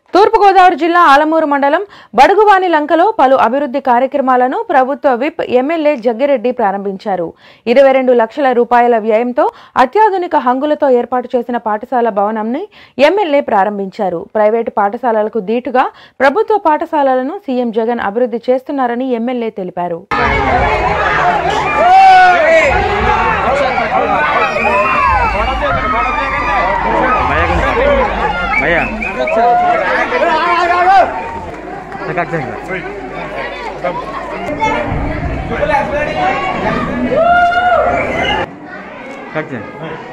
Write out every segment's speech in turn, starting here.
తూర్పుగోదావరి జిల్లా ఆలమూరు మండలం బడుగువాని లంకలో పలు అభివృద్ధి కార్యక్రమాలను ప్రభుత్వ విప్ ఎమ్మెల్యే జగ్గిరెడ్డి ప్రారంభించారు ఇరవై రెండు లక్షల రూపాయల వ్యయంతో అత్యాధునిక హంగులతో ఏర్పాటు చేసిన పాఠశాల భవనంని ఎమ్మెల్యే ప్రారంభించారు ప్రైవేటు పాఠశాలలకు దీటుగా ప్రభుత్వ పాఠశాలలను సీఎం జగన్ అభివృద్ధి చేస్తున్నారని ఎమ్మెల్యే తెలిపారు भैया काट देंगे काट देंगे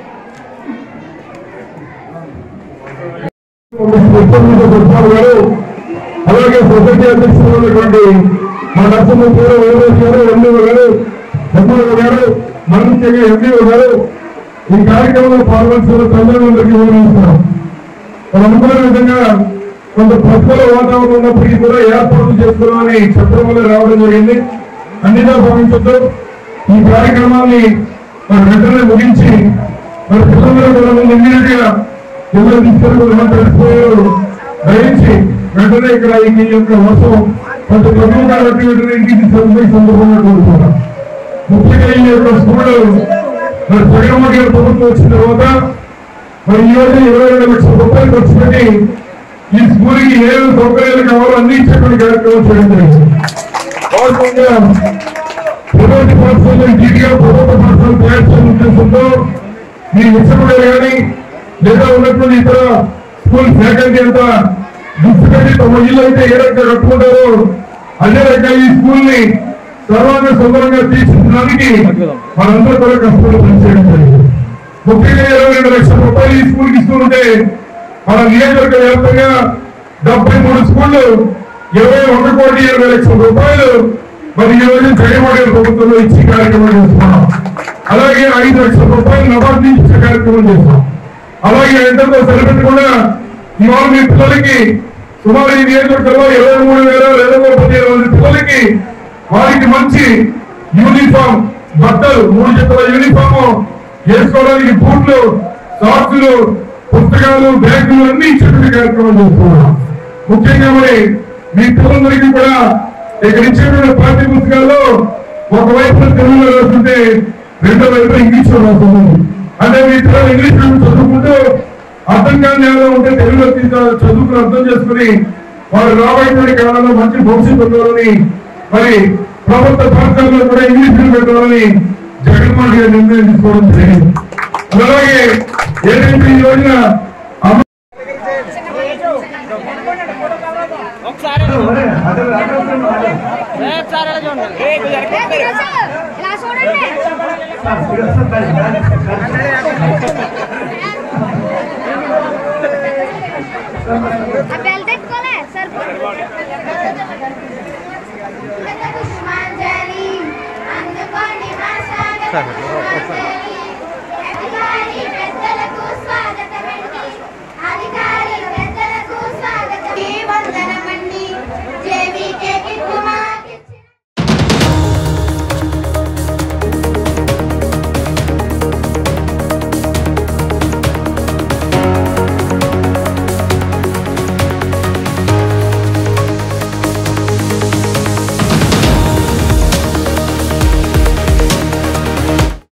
గురుపాల్ గారు అలాగే సొసైటీ అధ్యక్షులు ఉన్నటువంటి మా నరసింహ గారు వైఎస్ గారు ఎంఈఓ గారు ఎంఈఓ గారు మరి ముఖ్యంగా ఎంఈఓ గారు ఈ కార్యక్రమంలో పాల్గొన్న తల్లిదండ్రులందరికీ వివరిస్తున్నాం మనం అనుకున్న విధంగా కొంత ప్రతికూల వాతావరణం ఉన్నప్పటికీ కూడా ఏర్పాట్లు చేసుకోవాలని చెప్పడం వల్ల రావడం జరిగింది అన్నిగా భావించొద్దు ఈ కార్యక్రమాన్ని మరి వెంటనే ముగించి మరి పిల్లలందరూ కూడా ముందు ఇమ్మీడియట్ గా ఎవరు తీసుకెళ్ళి తెలిసిపోయారు గ్రహించి వెంటనే ఇక్కడ ఈ యొక్క వర్షం కొంత ప్రభుత్వ యాక్టివిటీని ఇంటికి తీసుకెళ్ళి సందర్భంగా కోరుతున్నాం ముఖ్యంగా ఈ యొక్క స్కూల్ మరి జగన్మోహన్ గారి ప్రభుత్వం వచ్చిన తర్వాత మరి ఈ రోజు ఇరవై రెండు లక్షల రూపాయలు ఖర్చు పెట్టి ఈ స్కూల్ కి ఏ సౌకర్యాలు కావాలో అన్ని ఇచ్చేటువంటి కార్యక్రమం చేయడం జరిగింది వాస్తవంగా ప్రభుత్వ పాఠశాలలో నీటిగా ప్రభుత్వ పాఠశాలలు తయారు చేయడం ఉద్దేశంతో మీ విషయంలో కానీ లేదా ఉన్నటువంటి ఇతర స్కూల్ ఫ్యాకల్టీ అంతా దృష్టి పెట్టి తమ ఇల్లు అయితే ఏ రకంగా కట్టుకుంటారో అదే రకంగా ఈ స్కూల్ ని సర్వాంగ సుందరంగా తీర్చిదిద్దడానికి మనందరూ కూడా కష్టపడి పనిచేయడం జరిగింది ముఖ్యంగా ఇరవై రెండు లక్షల రూపాయలు ఈ స్కూల్ కి ఇస్తుంటే మన నియోజకవర్గ వ్యాప్తంగా డెబ్బై మూడు స్కూళ్లు ఇరవై ఒక కోటి ఇరవై లక్షల రూపాయలు మరి ఈ రోజు జగన్మోహన్ గారి ప్రభుత్వంలో ఇచ్చి కార్యక్రమం చేస్తున్నాం అలాగే ఐదు లక్షల రూపాయలు నబార్డు నుంచి ఇచ్చే కార్యక్రమం చేస్తాం అలాగే ఎంతతో సరిపెట్టకుండా ఇవాళ మీ పిల్లలకి సుమారు ఈ నియోజకవర్గంలో ఇరవై మూడు వేల రెండు వందల పదిహేను మంది పిల్లలకి వారికి మంచి యూనిఫామ్ బట్టలు మూడు జతల యూనిఫామ్ వేసుకోవడానికి బూట్లు సాక్సులు పుస్తకాలు బ్యాగులు అన్ని ఇచ్చేటువంటి కార్యక్రమం చేస్తున్నాం ముఖ్యంగా మరి మీ పిల్లలందరికీ కూడా ఇక్కడ ఇచ్చేటువంటి పాఠ్య పుస్తకాల్లో ఒకవైపు తెలుగులో రాస్తుంటే రెండో వైపు ఇంగ్లీష్ లో రాస్తుంది అంటే మీ పిల్లలు ఇంగ్లీష్ మీడియం చదువుకుంటూ అర్థం కాని ఏదో ఉంటే తెలుగులో తీసి చదువుకుని అర్థం చేసుకుని వారు రాబోయేటువంటి కాలంలో మంచి భవిష్యత్తు ఉండాలని మరి ప్రభుత్వ పాఠశాలలో కూడా ఇంగ్లీష్ మీడియం పెట్టాలని జగన్మోహన్ గారు నిర్ణయం తీసుకోవడం జరిగింది అలాగే ఏదైతే ఈ రోజున అమ్మ ఇలా చూడండి ఆ బెల్ట్ ఎత్తుకోలే సరిపోతుంది సార్